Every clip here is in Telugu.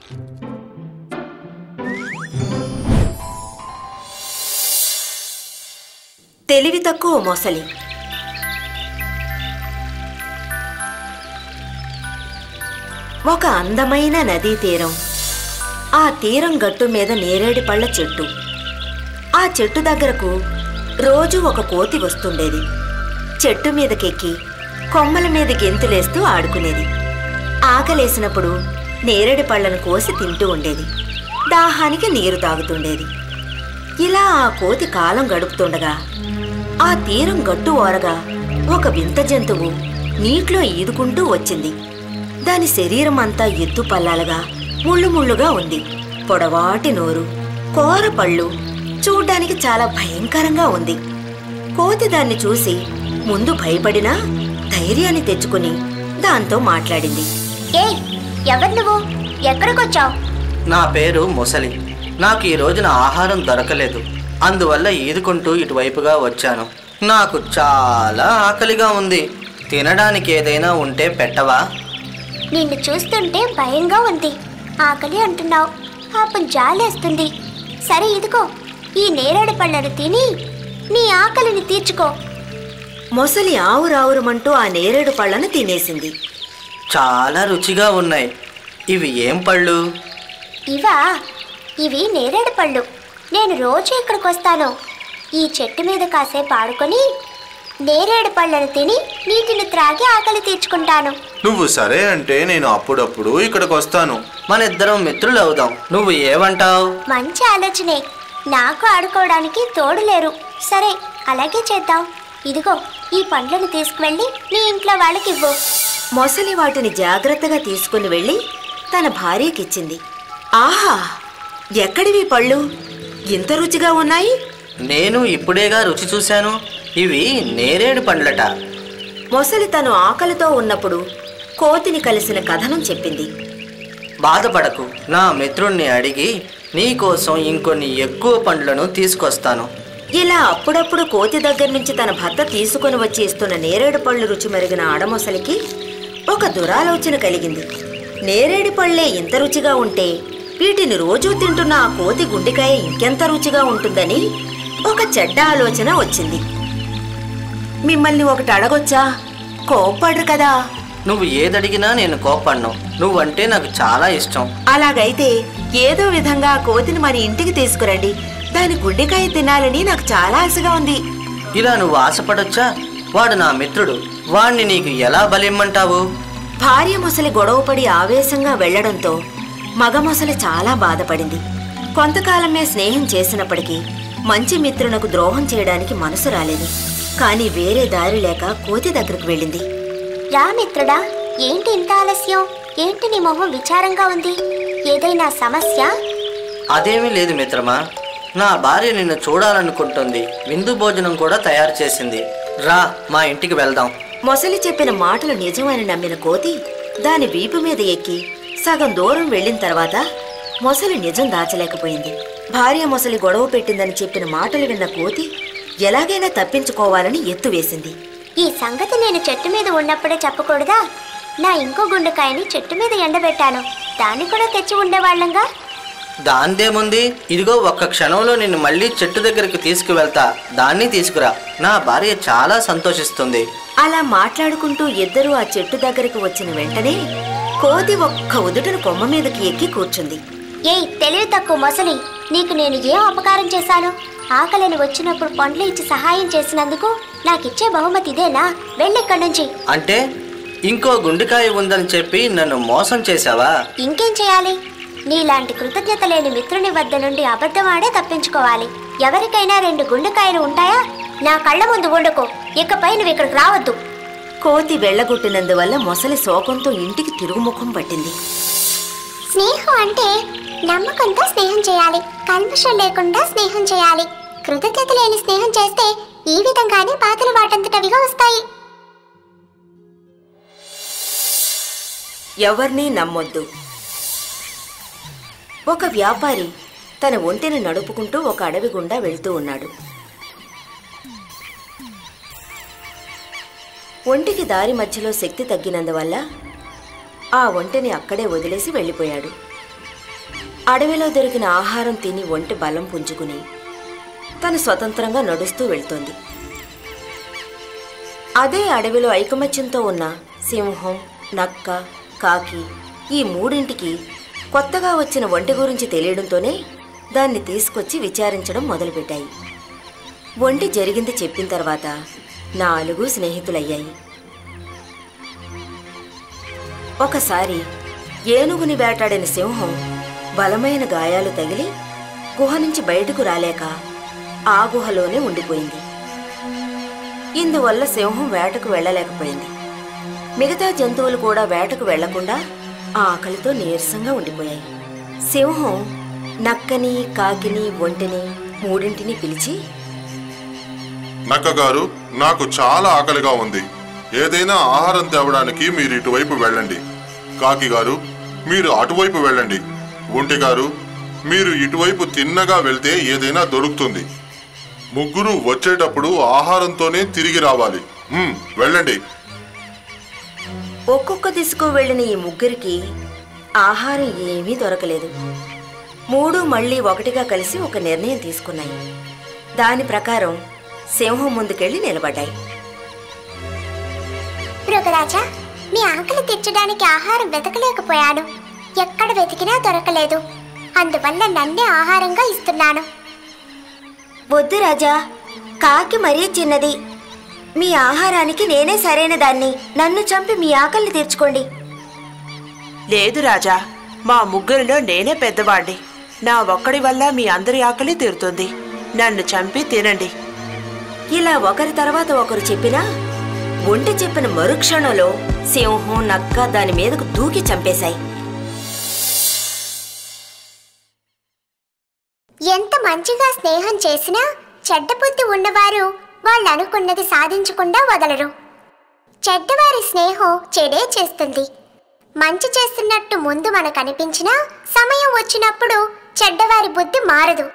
తెలివి తక్కువ మొసలి ఒక అందమైన నదీ తీరం ఆ తీరం గట్టు మీద నేరేడి పళ్ళ చెట్టు ఆ చెట్టు దగ్గరకు రోజు ఒక కోతి వస్తుండేది చెట్టు మీదకెక్కి కొమ్మల మీద గెంతులేస్తూ ఆడుకునేది ఆకలేసినప్పుడు నేరేడి పళ్ళను కోసి తింటూ ఉండేది దాహానికి నీరు తాగుతుండేది ఇలా ఆ కోతి కాలం గడుపుతుండగా ఆ తీరం గట్టు ఓరగా ఒక వింత జంతువు నీటిలో ఈదుకుంటూ వచ్చింది దాని శరీరం అంతా ఎత్తు పల్లాలుగా ముళ్ళు ముళ్ళుగా ఉంది పొడవాటి నోరు కోర పళ్ళు చూడ్డానికి చాలా భయంకరంగా ఉంది కోతి దాన్ని చూసి ముందు భయపడినా ధైర్యాన్ని తెచ్చుకుని దాంతో మాట్లాడింది ఏయ్ ఎవరు నువ్వు ఎక్కడికొచ్చావు నా పేరు ముసలి నాకు ఈ రోజున ఆహారం దొరకలేదు అందువల్ల ఈదుకుంటూ ఇటువైపుగా వచ్చాను నాకు చాలా ఆకలిగా ఉంది తినడానికి ఏదైనా ఉంటే పెట్టవా నిన్ను చూస్తుంటే భయంగా ఉంది ఆకలి అంటున్నావు పాపం జాలేస్తుంది సరే ఇదిగో ఈ నేరేడు పళ్ళను తిని నీ ఆకలిని తీర్చుకో మొసలి ఆవురావురమంటూ ఆ నేరేడు పళ్ళను తినేసింది చాలా రుచిగా ఉన్నాయి ఇవి ఏం పళ్ళు ఇవా ఇవి నేరేడు పళ్ళు నేను రోజు ఇక్కడికి వస్తాను ఈ చెట్టు మీద కాసేపు ఆడుకొని నేరేడు పళ్ళను తిని నీటిని త్రాగి ఆకలి తీర్చుకుంటాను నువ్వు సరే అంటే నేను అప్పుడప్పుడు ఇక్కడికి వస్తాను మన ఇద్దరం మిత్రులు అవుదాం నువ్వు ఏమంటావు మంచి ఆలోచనే నాకు ఆడుకోవడానికి తోడు లేరు సరే అలాగే చేద్దాం ఇదిగో ఈ పండ్లను తీసుకువెళ్ళి నీ ఇంట్లో వాళ్ళకి ఇవ్వు మొసలి వాటిని జాగ్రత్తగా తీసుకుని వెళ్ళి తన భార్యకిచ్చింది ఆహా ఎక్కడివి పళ్ళు ఇంత రుచిగా ఉన్నాయి నేను ఇప్పుడేగా రుచి చూశాను ఇవి నేరేడు పండ్లట మొసలి తను ఆకలితో ఉన్నప్పుడు కోతిని కలిసిన కథనం చెప్పింది బాధపడకు నా మిత్రుణ్ణి అడిగి నీకోసం ఇంకొన్ని ఎక్కువ పండ్లను తీసుకొస్తాను ఇలా అప్పుడప్పుడు కోతి దగ్గర నుంచి తన భర్త తీసుకొని వచ్చి ఇస్తున్న నేరేడు పళ్ళు రుచి మరిగిన ఆడమొసలికి ఒక దురాలోచన కలిగింది నేరేడు పళ్ళే ఇంత రుచిగా ఉంటే వీటిని రోజూ తింటున్న ఆ కోతి గుండెకాయ ఇంకెంత రుచిగా ఉంటుందని ఒక చెడ్డ ఆలోచన వచ్చింది మిమ్మల్ని ఒకటి అడగొచ్చా కోప్పడ్రు కదా నువ్వు ఏదడిగినా నేను కోపడ్ను నువ్వంటే నాకు చాలా ఇష్టం అలాగైతే ఏదో విధంగా ఆ కోతిని మన ఇంటికి తీసుకురండి దాని గుండెకాయ తినాలని నాకు చాలా ఆశగా ఉంది ఇలా నువ్వు ఆశపడొచ్చా వాడు నా మిత్రుడు వాణ్ణి నీకు ఎలా బలిమ్మంటావు భార్య మొసలి గొడవపడి ఆవేశంగా వెళ్లడంతో మగ మొసలి చాలా బాధపడింది కొంతకాలమే స్నేహం చేసినప్పటికీ మంచి మిత్రునకు ద్రోహం చేయడానికి మనసు రాలేదు కానీ వేరే దారి లేక కోతి దగ్గరకు వెళ్ళింది రా మిత్రుడా ఏంటి ఇంత ఆలస్యం ఏంటి నీ మొహం విచారంగా ఉంది ఏదైనా సమస్య అదేమీ లేదు మిత్రమా నా భార్య నిన్ను చూడాలనుకుంటుంది విందు భోజనం కూడా తయారు చేసింది రా మా ఇంటికి వెళ్దాం మొసలి చెప్పిన మాటలు నిజమని నమ్మిన కోతి దాని వీపు మీద ఎక్కి సగం దూరం వెళ్ళిన తర్వాత మొసలి నిజం దాచలేకపోయింది భార్య మొసలి గొడవ పెట్టిందని చెప్పిన మాటలు విన్న కోతి ఎలాగైనా తప్పించుకోవాలని ఎత్తు వేసింది ఈ సంగతి నేను చెట్టు మీద ఉన్నప్పుడే చెప్పకూడదా నా ఇంకో గుండెకాయని చెట్టు మీద ఎండబెట్టాను దాన్ని కూడా తెచ్చి ఉండేవాళ్ళంగా దాందేముంది ఇదిగో ఒక్క క్షణంలో నిన్ను మళ్ళీ చెట్టు దగ్గరికి తీసుకువెళ్తా దాన్ని తీసుకురా నా భార్య చాలా సంతోషిస్తుంది అలా మాట్లాడుకుంటూ ఇద్దరూ ఆ చెట్టు దగ్గరికి వచ్చిన వెంటనే కోతి ఒక్క ఉదుటను కొమ్మ మీదకి ఎక్కి కూర్చుంది ఏయ్ తెలివి తక్కువ మొసలి నీకు నేను ఏం అపకారం చేశాను ఆకలిని వచ్చినప్పుడు పండ్లు ఇచ్చి సహాయం చేసినందుకు నాకిచ్చే బహుమతి ఇదేనా వెళ్ళిక్కడి నుంచి అంటే ఇంకో గుండెకాయ ఉందని చెప్పి నన్ను మోసం చేశావా ఇంకేం చేయాలి నీలాంటి కృతజ్ఞత లేని మిత్రుని వద్ద నుండి అబద్ధమాడే తప్పించుకోవాలి ఎవరికైనా రెండు గుండెకాయలు ఉంటాయా నా కళ్ళ ముందు ఉండకు ఇకపై నువ్వు ఇక్కడికి రావద్దు కోతి వెళ్ళగొట్టినందువల్ల మొసలి శోకంతో ఇంటికి తిరుగుముఖం పట్టింది స్నేహం అంటే నమ్మకంతో స్నేహం చేయాలి కల్మషం లేకుండా స్నేహం చేయాలి కృతజ్ఞత లేని స్నేహం చేస్తే ఈ విధంగానే బాధలు వాటంతటవిగా వస్తాయి ఎవరినీ నమ్మొద్దు ఒక వ్యాపారి తన ఒంటిని నడుపుకుంటూ ఒక అడవి గుండా వెళ్తూ ఉన్నాడు ఒంటికి దారి మధ్యలో శక్తి తగ్గినందువల్ల ఆ ఒంటిని అక్కడే వదిలేసి వెళ్ళిపోయాడు అడవిలో దొరికిన ఆహారం తిని ఒంటి బలం పుంజుకుని తను స్వతంత్రంగా నడుస్తూ వెళ్తోంది అదే అడవిలో ఐకమత్యంతో ఉన్న సింహం నక్క కాకి ఈ మూడింటికి కొత్తగా వచ్చిన ఒంటి గురించి తెలియడంతోనే దాన్ని తీసుకొచ్చి విచారించడం మొదలుపెట్టాయి ఒంటి జరిగింది చెప్పిన తర్వాత నాలుగు స్నేహితులయ్యాయి ఒకసారి ఏనుగుని వేటాడిన సింహం బలమైన గాయాలు తగిలి గుహ నుంచి బయటకు రాలేక ఆ గుహలోనే ఉండిపోయింది ఇందువల్ల సింహం వేటకు వెళ్ళలేకపోయింది మిగతా జంతువులు కూడా వేటకు వెళ్లకుండా ఆకలితో నీరసంగా ఉండిపోయాయి సింహం నక్కని కాకిని ఒంటిని మూడింటిని పిలిచి నక్కగారు నాకు చాలా ఆకలిగా ఉంది ఏదైనా ఆహారం తేవడానికి మీరు ఇటువైపు వెళ్ళండి కాకి గారు మీరు అటువైపు వెళ్ళండి ఒంటి గారు మీరు ఇటువైపు తిన్నగా వెళ్తే ఏదైనా దొరుకుతుంది ముగ్గురు వచ్చేటప్పుడు ఆహారంతోనే తిరిగి రావాలి మ్మ్, వెళ్ళండి ఒక్కొక్క దిశకు వెళ్ళిన ఈ ముగ్గురికి ఆహారం ఏమీ దొరకలేదు మూడు మళ్ళీ ఒకటిగా కలిసి ఒక నిర్ణయం తీసుకున్నాయి దాని ప్రకారం సింహం ముందుకెళ్ళి నిలబడ్డాయి మృగరాజా మీ ఆకలి తీర్చడానికి ఆహారం వెతకలేకపోయాను ఎక్కడ వెతికినా దొరకలేదు అందువల్ల నన్నే ఆహారంగా ఇస్తున్నాను వద్దు రాజా కాకి మరీ చిన్నది మీ ఆహారానికి నేనే సరైన దాన్ని నన్ను చంపి మీ ఆకలిని తీర్చుకోండి లేదు రాజా మా ముగ్గురిలో నేనే పెద్దవాణ్ణి నా ఒక్కడి వల్ల మీ అందరి ఆకలి తీరుతుంది నన్ను చంపి తినండి ఇలా ఒకరి తర్వాత ఒకరు చెప్పినా ఒంటి చెప్పిన మరుక్షణంలో సింహం నక్క దాని మీదకు దూకి చంపేశాయి ఎంత మంచిగా స్నేహం చేసినా చెడ్డ బుద్ధి ఉన్నవారు వాళ్ళు అనుకున్నది సాధించకుండా వదలరు చెడ్డవారి స్నేహం చెడే చేస్తుంది మంచి చేస్తున్నట్టు ముందు మనకు అనిపించినా సమయం వచ్చినప్పుడు చెడ్డవారి బుద్ధి మారదు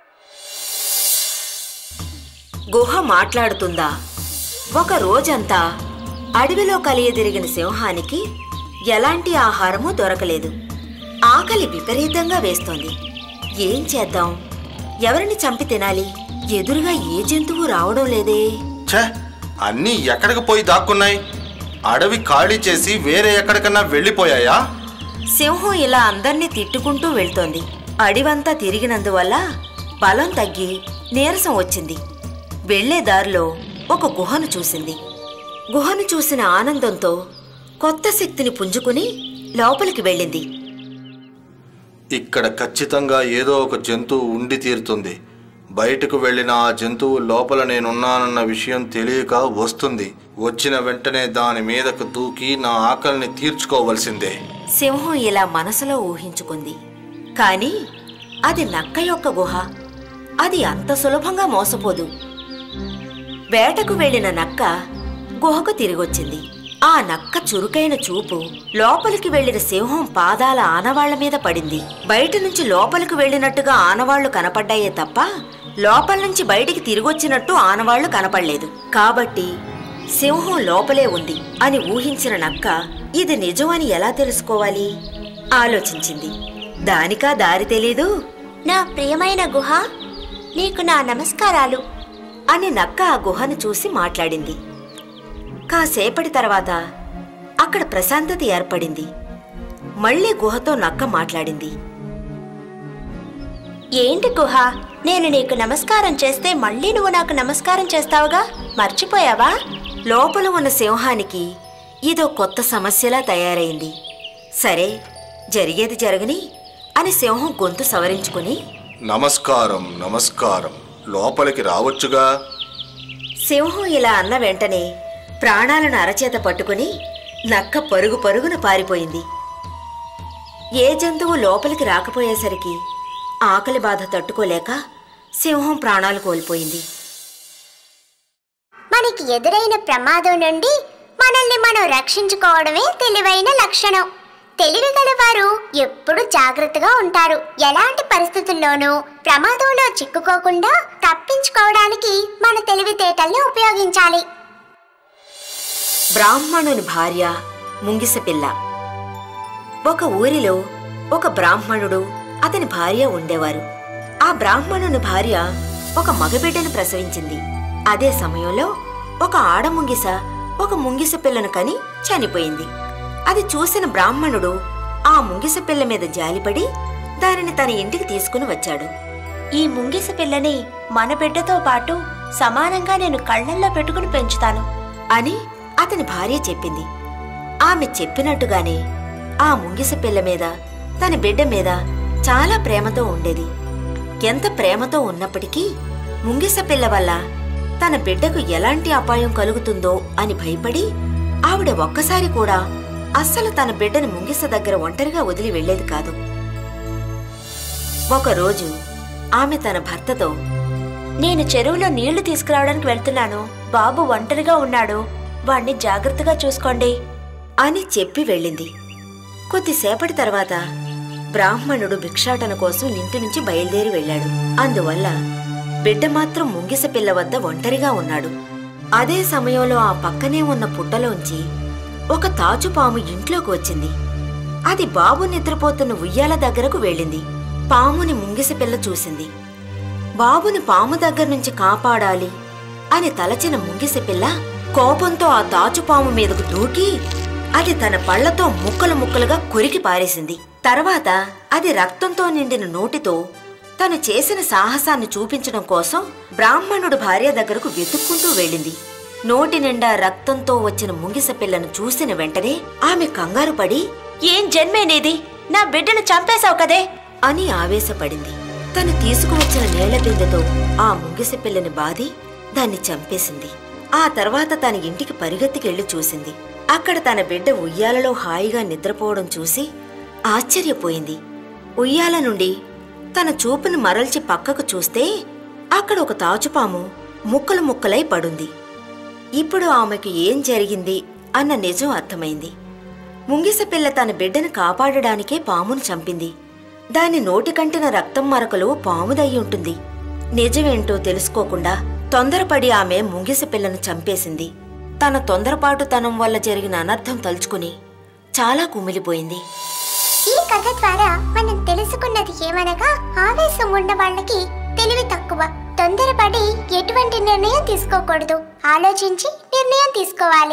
గుహ మాట్లాడుతుందా ఒక రోజంతా అడవిలో కలియదిరిగిన సింహానికి ఎలాంటి ఆహారమూ దొరకలేదు ఆకలి విపరీతంగా వేస్తోంది ఏం చేద్దాం ఎవరిని చంపి తినాలి ఎదురుగా ఏ జంతువు రావడం లేదే ఛే అన్నీ ఎక్కడికి పోయి దాక్కున్నాయి అడవి ఖాళీ చేసి వేరే ఎక్కడికన్నా వెళ్ళిపోయాయా సింహం ఇలా అందర్నీ తిట్టుకుంటూ వెళ్తోంది అడివంతా తిరిగినందువల్ల బలం తగ్గి నీరసం వచ్చింది వెళ్లే దారిలో ఒక గుహను చూసింది గుహను చూసిన ఆనందంతో కొత్త శక్తిని పుంజుకుని లోపలికి వెళ్ళింది ఇక్కడ ఖచ్చితంగా ఏదో ఒక జంతువు ఉండి తీరుతుంది బయటకు వెళ్ళిన ఆ జంతువు లోపల నేనున్నానన్న విషయం తెలియక వస్తుంది వచ్చిన వెంటనే దాని మీదకు దూకి నా ఆకలిని తీర్చుకోవలసిందే సింహం ఇలా మనసులో ఊహించుకుంది కాని అది నక్క యొక్క గుహ అది అంత సులభంగా మోసపోదు వేటకు వెళ్ళిన నక్క గుహకు తిరిగొచ్చింది ఆ నక్క చురుకైన చూపు లోపలికి వెళ్ళిన సింహం పాదాల ఆనవాళ్ల మీద పడింది బయట నుంచి లోపలికి వెళ్ళినట్టుగా ఆనవాళ్లు కనపడ్డాయే తప్ప లోపల నుంచి బయటికి తిరిగొచ్చినట్టు ఆనవాళ్లు కనపడలేదు కాబట్టి సింహం లోపలే ఉంది అని ఊహించిన నక్క ఇది నిజమని ఎలా తెలుసుకోవాలి ఆలోచించింది దానికా దారి తెలీదు నా ప్రియమైన గుహ నీకు నా నమస్కారాలు అని నక్క ఆ గుహను చూసి మాట్లాడింది కాసేపటి తర్వాత అక్కడ ప్రశాంతత ఏర్పడింది మళ్ళీ గుహతో నక్క మాట్లాడింది ఏంటి గుహ నేను నీకు నమస్కారం చేస్తే మళ్ళీ నువ్వు నాకు నమస్కారం చేస్తావుగా మర్చిపోయావా లోపల ఉన్న సింహానికి ఇదో కొత్త సమస్యలా తయారైంది సరే జరిగేది జరగని అని సింహం గొంతు సవరించుకుని నమస్కారం నమస్కారం లోపలికి రావచ్చుగా సింహం ఇలా అన్న వెంటనే ప్రాణాలను అరచేత పట్టుకుని నక్క పరుగు పరుగున పారిపోయింది ఏ జంతువు లోపలికి రాకపోయేసరికి ఆకలి బాధ తట్టుకోలేక సింహం ప్రాణాలు కోల్పోయింది మనకి ఎదురైన ప్రమాదం నుండి మనల్ని మనం రక్షించుకోవడమే తెలివైన లక్షణం తెలివి గలవారు ఎప్పుడు జాగ్రత్తగా ఉంటారు ఎలాంటి పరిస్థితుల్లోనూ ప్రమాదంలో చిక్కుకోకుండా తప్పించుకోవడానికి మన తెలివితేటల్ని ఉపయోగించాలి బ్రాహ్మణుని భార్య ముంగిస పిల్ల ఒక ఊరిలో ఒక బ్రాహ్మణుడు అతని భార్య ఉండేవారు ఆ బ్రాహ్మణుని భార్య ఒక మగబిడ్డను ప్రసవించింది అదే సమయంలో ఒక ఆడ ముంగిస ఒక ముంగిస పిల్లను కని చనిపోయింది అది చూసిన బ్రాహ్మణుడు ఆ ముంగిస పిల్ల మీద జాలిపడి దానిని తన ఇంటికి తీసుకుని వచ్చాడు ఈ ముంగిస పిల్లని మన బిడ్డతో పాటు సమానంగా నేను కళ్ళల్లో పెట్టుకుని పెంచుతాను అని అతని భార్య చెప్పింది ఆమె చెప్పినట్టుగానే ఆ ముంగిస పిల్ల మీద తన బిడ్డ మీద చాలా ప్రేమతో ఉండేది ఎంత ప్రేమతో ఉన్నప్పటికీ ముంగిస పిల్ల వల్ల తన బిడ్డకు ఎలాంటి అపాయం కలుగుతుందో అని భయపడి ఆవిడ ఒక్కసారి కూడా అస్సలు తన బిడ్డని ముంగిస దగ్గర ఒంటరిగా వదిలి వెళ్లేది కాదు ఒకరోజు ఆమె తన భర్తతో నేను చెరువులో నీళ్లు తీసుకురావడానికి వెళ్తున్నాను బాబు ఒంటరిగా ఉన్నాడు వాణ్ణి జాగ్రత్తగా చూసుకోండి అని చెప్పి వెళ్ళింది కొద్దిసేపటి తర్వాత బ్రాహ్మణుడు భిక్షాటన కోసం ఇంటి నుంచి బయలుదేరి వెళ్ళాడు అందువల్ల బిడ్డ మాత్రం ముంగిస పిల్ల వద్ద ఒంటరిగా ఉన్నాడు అదే సమయంలో ఆ పక్కనే ఉన్న పుట్టలోంచి ఒక తాచుపాము ఇంట్లోకి వచ్చింది అది బాబు నిద్రపోతున్న ఉయ్యాల దగ్గరకు వెళ్ళింది పాముని ముంగిస పిల్ల చూసింది బాబుని పాము దగ్గర నుంచి కాపాడాలి అని తలచిన ముంగిస పిల్ల కోపంతో ఆ తాచుపాము మీదకు దూకి అది తన పళ్లతో ముక్కలు ముక్కలుగా కొరికి పారేసింది తర్వాత అది రక్తంతో నిండిన నోటితో తను చేసిన సాహసాన్ని చూపించడం కోసం బ్రాహ్మణుడు భార్య దగ్గరకు వెతుక్కుంటూ వెళ్ళింది నోటి నిండా రక్తంతో వచ్చిన ముంగిస పిల్లను చూసిన వెంటనే ఆమె కంగారు పడి ఏం జన్మేనేది నా బిడ్డను చంపేశావు కదే అని ఆవేశపడింది తను తీసుకువచ్చిన నీళ్ల బిందెతో ఆ ముంగిస పిల్లని బాది దాన్ని చంపేసింది ఆ తర్వాత తన ఇంటికి పరిగెత్తికెళ్లి చూసింది అక్కడ తన బిడ్డ ఉయ్యాలలో హాయిగా నిద్రపోవడం చూసి ఆశ్చర్యపోయింది ఉయ్యాల నుండి తన చూపును మరల్చి పక్కకు చూస్తే అక్కడ ఒక తాచుపాము ముక్కలు ముక్కలై పడుంది ఇప్పుడు ఆమెకు ఏం జరిగింది అన్న నిజం అర్థమైంది ముంగిస పిల్ల తన బిడ్డను కాపాడడానికే పామును చంపింది దాని నోటికంటిన రక్తం మరకలు పాముదయ్యి ఉంటుంది నిజమేంటో తెలుసుకోకుండా తొందరపడి ఆమె ముంగిస పిల్లను చంపేసింది తన తొందరపాటుతనం వల్ల జరిగిన అనర్థం తలుచుకుని చాలా కుమిలిపోయింది ఈ కథ ద్వారా మనం తెలుసుకున్నది ఏమనగా ఆవేశం ఉన్న వాళ్ళకి తెలివి తక్కువ తొందరపడి ఎటువంటి నిర్ణయం తీసుకోకూడదు ఆలోచించి నిర్ణయం తీసుకోవాలి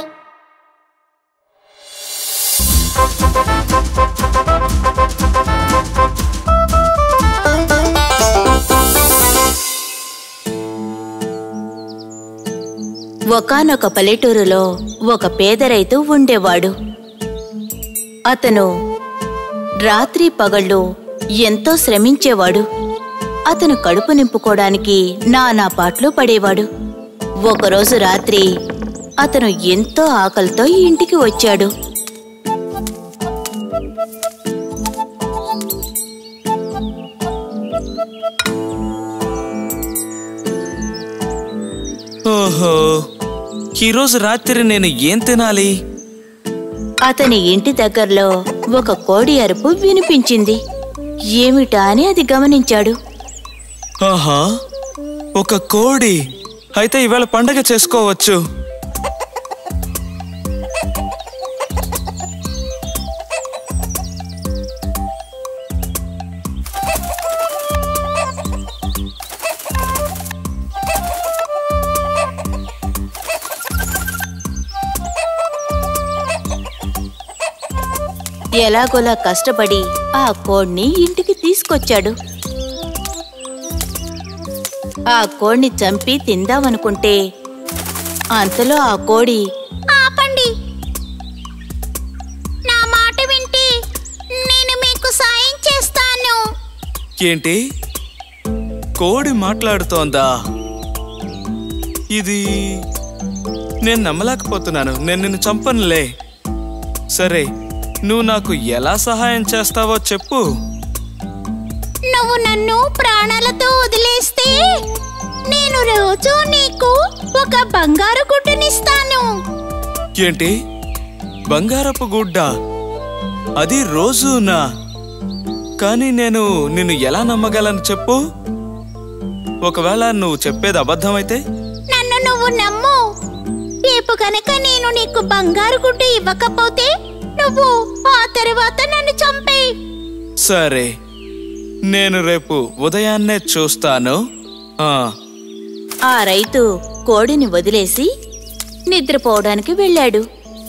ఒకానొక పల్లెటూరులో ఒక పేద రైతు ఉండేవాడు అతను రాత్రి పగళ్ళు ఎంతో శ్రమించేవాడు అతను కడుపు నింపుకోవడానికి నానా పాట్లు పడేవాడు ఒకరోజు రాత్రి అతను ఎంతో ఆకలితో ఇంటికి వచ్చాడు ఓహో ఈరోజు రాత్రి నేను ఏం తినాలి అతని ఇంటి దగ్గరలో ఒక కోడి అరుపు వినిపించింది ఏమిటా అని అది గమనించాడు ఆహా ఒక కోడి అయితే ఇవాళ పండగ చేసుకోవచ్చు ఎలాగోలా కష్టపడి ఆ కోడిని ఇంటికి తీసుకొచ్చాడు ఆ కోడిని చంపి తిందామనుకుంటే అంతలో ఆ కోడి ఆపండి నా మాట వింటే నేను మీకు సాయం చేస్తాను ఏంటి కోడి మాట్లాడుతోందా ఇది నేను నమ్మలేకపోతున్నాను నేను నిన్ను చంపనులే సరే నువ్వు నాకు ఎలా సహాయం చేస్తావో చెప్పు నువ్వు నన్ను ప్రాణాలతో వదిలేస్తే నేను రోజు నీకు ఒక బంగారు గుడ్డునిస్తాను ఏంటి బంగారపు గుడ్డ అది రోజునా కానీ నేను నిన్ను ఎలా నమ్మగలను చెప్పు ఒకవేళ నువ్వు చెప్పేది అబద్ధమైతే నన్ను నువ్వు నమ్ము రేపు కనుక నేను నీకు బంగారు గుడ్డు ఇవ్వకపోతే నువ్వు ఆ తర్వాత నన్ను చంపేయి సరే నేను రేపు ఉదయాన్నే చూస్తాను ఆ, ఆ రైతు కోడిని వదిలేసి నిద్రపోవడానికి వెళ్ళాడు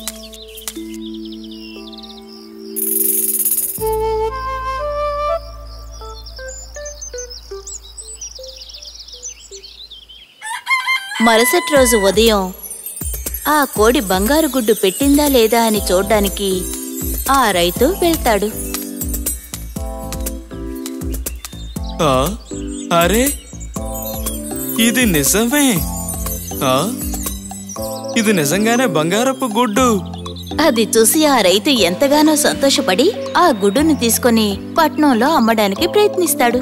మరుసటి రోజు ఉదయం ఆ కోడి బంగారు గుడ్డు పెట్టిందా లేదా అని చూడ్డానికి ఆ రైతు వెళ్తాడు ఆ, అరే ఇది నిజమే ఆ, ఇది నిజంగానే బంగారపు గుడ్డు అది చూసి ఆ రైతు ఎంతగానో సంతోషపడి ఆ గుడ్డును తీసుకొని పట్నంలో అమ్మడానికి ప్రయత్నిస్తాడు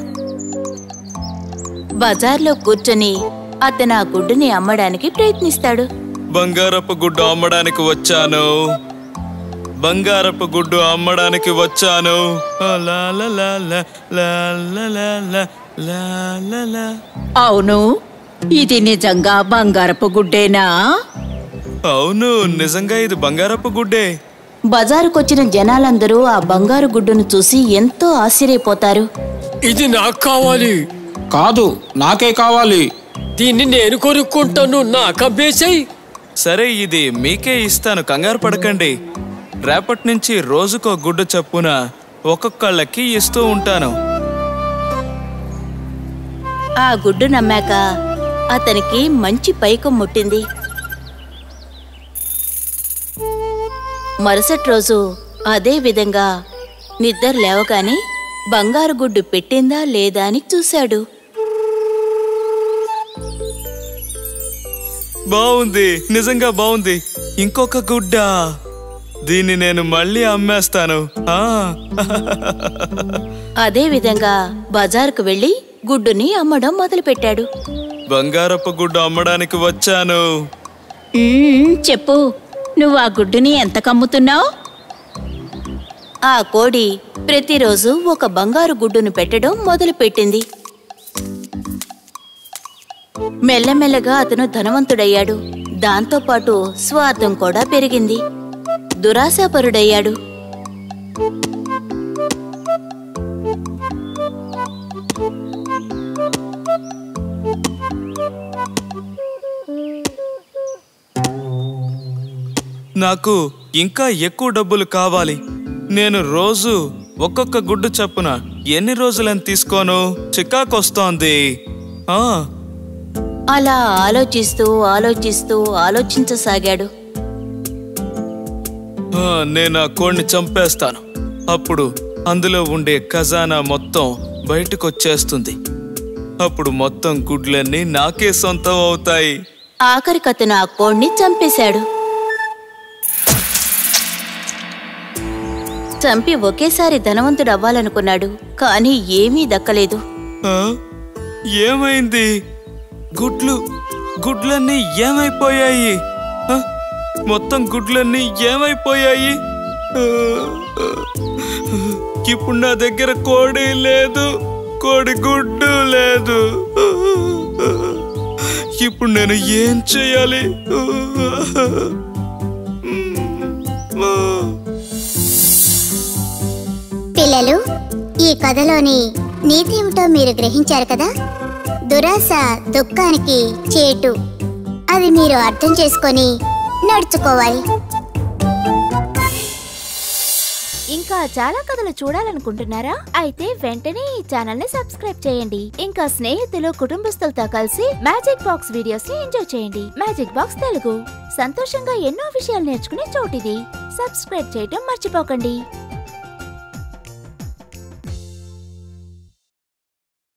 బజార్లో కూర్చొని అతను ఆ గుడ్డుని అమ్మడానికి ప్రయత్నిస్తాడు బంగారపు గుడ్డు అమ్మడానికి వచ్చాను బంగారపు గుడ్డు అమ్మడానికి వచ్చాను ఆ, లా లా లా లా, లా లా లా లా, లా లా లా. అవును ఇది నిజంగా బంగారపు గుడ్డేనా అవును నిజంగా ఇది బంగారపు గుడ్డే బజారుకొచ్చిన జనాలందరూ ఆ బంగారు గుడ్డును చూసి ఎంతో ఆశ్చర్యపోతారు ఇది నాకు కావాలి కాదు నాకే కావాలి దీన్ని నేను కొనుక్కుంటాను నాకు అమ్మేసాయి సరే ఇది మీకే ఇస్తాను కంగారు పడకండి రేపటి నుంచి రోజుకో గుడ్డు చప్పున ఒక్కొక్కళ్ళకి ఇస్తూ ఉంటాను ఆ గుడ్డు నమ్మాక అతనికి మంచి పైకం ముట్టింది మరుసటి రోజు అదే విధంగా నిద్ర లేవగానే బంగారు గుడ్డు పెట్టిందా లేదా అని చూశాడు బాగుంది నిజంగా బాగుంది ఇంకొక గుడ్డ దీన్ని నేను మళ్ళీ అమ్మేస్తాను ఆ అదే విధంగా బజారుకు వెళ్లి గుడ్డుని అమ్మడం మొదలుపెట్టాడు బంగారపు గుడ్డు అమ్మడానికి వచ్చాను మ్మ్, చెప్పు నువ్వు ఆ గుడ్డుని ఎంత కమ్ముతున్నావు ఆ కోడి ప్రతిరోజు ఒక బంగారు గుడ్డును పెట్టడం మొదలుపెట్టింది మెల్లమెల్లగా అతను ధనవంతుడయ్యాడు దాంతోపాటు స్వార్థం కూడా పెరిగింది దురాశాపరుడయ్యాడు నాకు ఇంకా ఎక్కువ డబ్బులు కావాలి నేను రోజు ఒక్కొక్క గుడ్డు చప్పున ఎన్ని రోజులని తీసుకోను చికాకొస్తోంది ఆ అలా ఆలోచిస్తూ ఆలోచిస్తూ ఆలోచించసాగాడు ఆ, నేను ఆ కోడిని చంపేస్తాను అప్పుడు అందులో ఉండే ఖజానా మొత్తం బయటకు వచ్చేస్తుంది అప్పుడు మొత్తం గుడ్లన్నీ నాకే సొంతం అవుతాయి ఆఖరికతను ఆ కోణ్ణి చంపేశాడు చంపి ఒకేసారి ధనవంతుడు అవ్వాలనుకున్నాడు కానీ ఏమీ దక్కలేదు ఆ? ఏమైంది గుడ్లు గుడ్లన్నీ ఏమైపోయాయి ఆ? మొత్తం గుడ్లన్నీ ఏమైపోయాయి ఆ, ఇప్పుడు నా దగ్గర కోడి లేదు కోడి గుడ్డు లేదు ఇప్పుడు నేను ఏం చేయాలి పిల్లలు ఈ కథలోని నీతి ఏమిటో మీరు గ్రహించారు కదా దురాశ దుఃఖానికి చేటు అది మీరు అర్థం చేసుకొని నడుచుకోవాలి ఇంకా చాలా కథలు చూడాలనుకుంటున్నారా అయితే వెంటనే ఈ ఛానల్ ని సబ్స్క్రైబ్ చేయండి ఇంకా స్నేహితులు కుటుంబస్తులతో కలిసి మ్యాజిక్ బాక్స్ వీడియోస్ ని ఎంజాయ్ చేయండి మ్యాజిక్ బాక్స్ తెలుగు సంతోషంగా ఎన్నో విషయాలు నేర్చుకునే చోటిది సబ్స్క్రైబ్ చేయటం మర్చిపోకండి